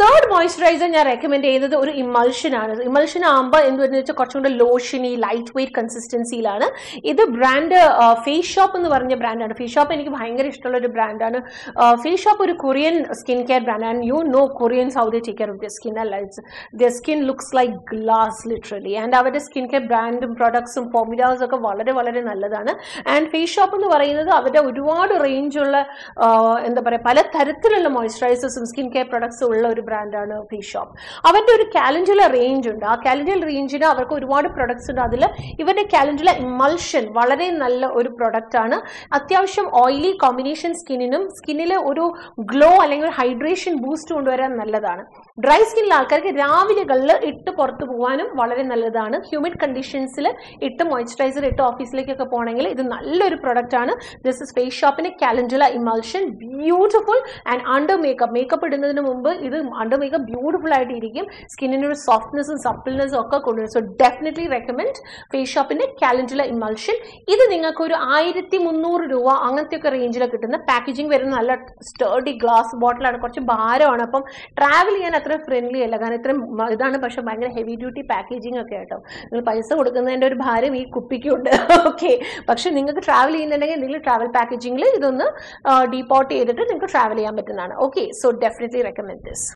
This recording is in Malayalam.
തേർഡ് മോയ്സ്ചറൈസർ ഞാൻ റെക്കമെൻഡ് ചെയ്യുന്നത് ഒരു ഇമൾഷൻ ആണ് ഇമൾഷൻ ആകുമ്പോൾ എന്ത് വരുന്നത് വെച്ചാൽ കുറച്ചും കൂടെ ലോഷനി ലൈറ്റ് വെയിറ്റ് കൺസിസ്റ്റൻസിയിലാണ് ഇത് ബ്രാൻഡ് ഫേസ് ഷോപ്പ് എന്ന് പറഞ്ഞ ബ്രാൻഡാണ് ഫേസ് ഷോപ്പ് എനിക്ക് ഭയങ്കര ഇഷ്ടമുള്ള ഒരു ബ്രാൻഡാണ് ഫേസ് ഷോപ്പ് ഒരു Korean skin care brand and you know Koreans how they take care of the skin അല്ല it's the skin looks like glass literally and അവരുടെ സ്കിൻ കെയർ ബ്രാൻഡും പ്രൊഡക്ട്സും ഫോർമുലാസും ഒക്കെ വളരെ വളരെ നല്ലതാണ് ആൻഡ് ഫേസ് ഷോപ്പ് എന്ന് പറയുന്നത് അവരുടെ ഒരുപാട് റേഞ്ചുള്ള എന്താ പറയുക പല തരത്തിലുള്ള മോയ്സ്ചറൈസേഴ്സും സ്കിൻ കെയർ പ്രൊഡക്ട്സും ഉള്ള ഒരു ബ്രാൻഡാണ് ഫേസ് ഷോപ്പ് അവരുടെ ഒരു കാലൻഡുല റേഞ്ച് ഉണ്ട് ആ കാലൻഡർ റേഞ്ചിന് അവർക്ക് ഒരുപാട് പ്രൊഡക്ട്സ് ഉണ്ട് അതിൽ ഇവരുടെ കാലൻഡുല ഇമൾഷൻ വളരെ നല്ല ഒരു പ്രൊഡക്റ്റ് ആണ് അത്യാവശ്യം ഓയിലി കോമ്പിനേഷൻ സ്കിന്നിനും സ്കിന്നിൽ ഒരു ഗ്ലോ അല്ലെങ്കിൽ ഒരു ഹൈഡ്രേഷൻ ബൂസ്റ്റ് കൊണ്ടുവരാൻ നല്ലതാണ് ഡ്രൈ സ്കിന്നിലെ ആൾക്കാർക്ക് രാവിലെകളിൽ ഇട്ട് പുറത്ത് പോകാനും വളരെ നല്ലതാണ് ഹ്യൂമിഡ് കണ്ടീഷൻസിൽ ഇട്ട് മോയ്സ്ചറൈസർ ഇട്ട് ഓഫീസിലേക്കൊക്കെ പോകണമെങ്കിൽ ഇത് നല്ലൊരു പ്രൊഡക്റ്റ് ആണ് ദിസ് ഇസ് ഫേസ് ഷോപ്പിന്റെ calendula emulsion beautiful and under makeup makeup ഇടുന്നതിന് മുമ്പ് ഇത് അണ്ടർ മേക്കപ്പ് ബ്യൂട്ടിഫുൾ ആയിട്ട് ഇരിക്കും സ്കിന്നിന് ഒരു സോഫ്റ്റ്നെസ്സും സപ്പിൾനെസ്സും ഒക്കെ കൊണ്ടുവരും സോ ഡെഫിനറ്റ്ലി റെക്കമെൻഡ് ഫേസ് ഷോപ്പിന്റെ കാലൻഡുല ഇമൾഷൻ ഇത് നിങ്ങൾക്ക് ഒരു ആയിരത്തി മുന്നൂറ് രൂപ അങ്ങനത്തെ ഒക്കെ റേഞ്ചിൽ കിട്ടുന്ന പാക്കേജിങ് വരുന്ന നല്ല സ്റ്റേർഡി ഗ്ലാസ് ബോട്ടിലാണ് കുറച്ച് ഭാരമാണ് അപ്പം ട്രാവൽ ചെയ്യാൻ അത്ര ഫ്രണ്ട്ലി അല്ല കാരണം ഇത്രയും മ- ഇതാണ് പക്ഷെ ഭയങ്കര ഹെവി ഡ്യൂട്ടി പാക്കേജിങ് ഒക്കെ കേട്ടോ നിങ്ങൾ പൈസ കൊടുക്കുന്നതിന്റെ ഒരു ഭാരം ഈ കുപ്പിക്കുണ്ട് ഓക്കെ പക്ഷെ നിങ്ങൾക്ക് ട്രാവൽ ചെയ്യുന്നുണ്ടെങ്കിൽ നിങ്ങൾ ട്രാവൽ പാക്കേജിങ്ങിൽ ഇതൊന്ന് ഡീപോർട്ട് ചെയ്തിട്ട് നിങ്ങൾക്ക് ട്രാവൽ ചെയ്യാൻ പറ്റുന്നതാണ് okay so definitely recommend this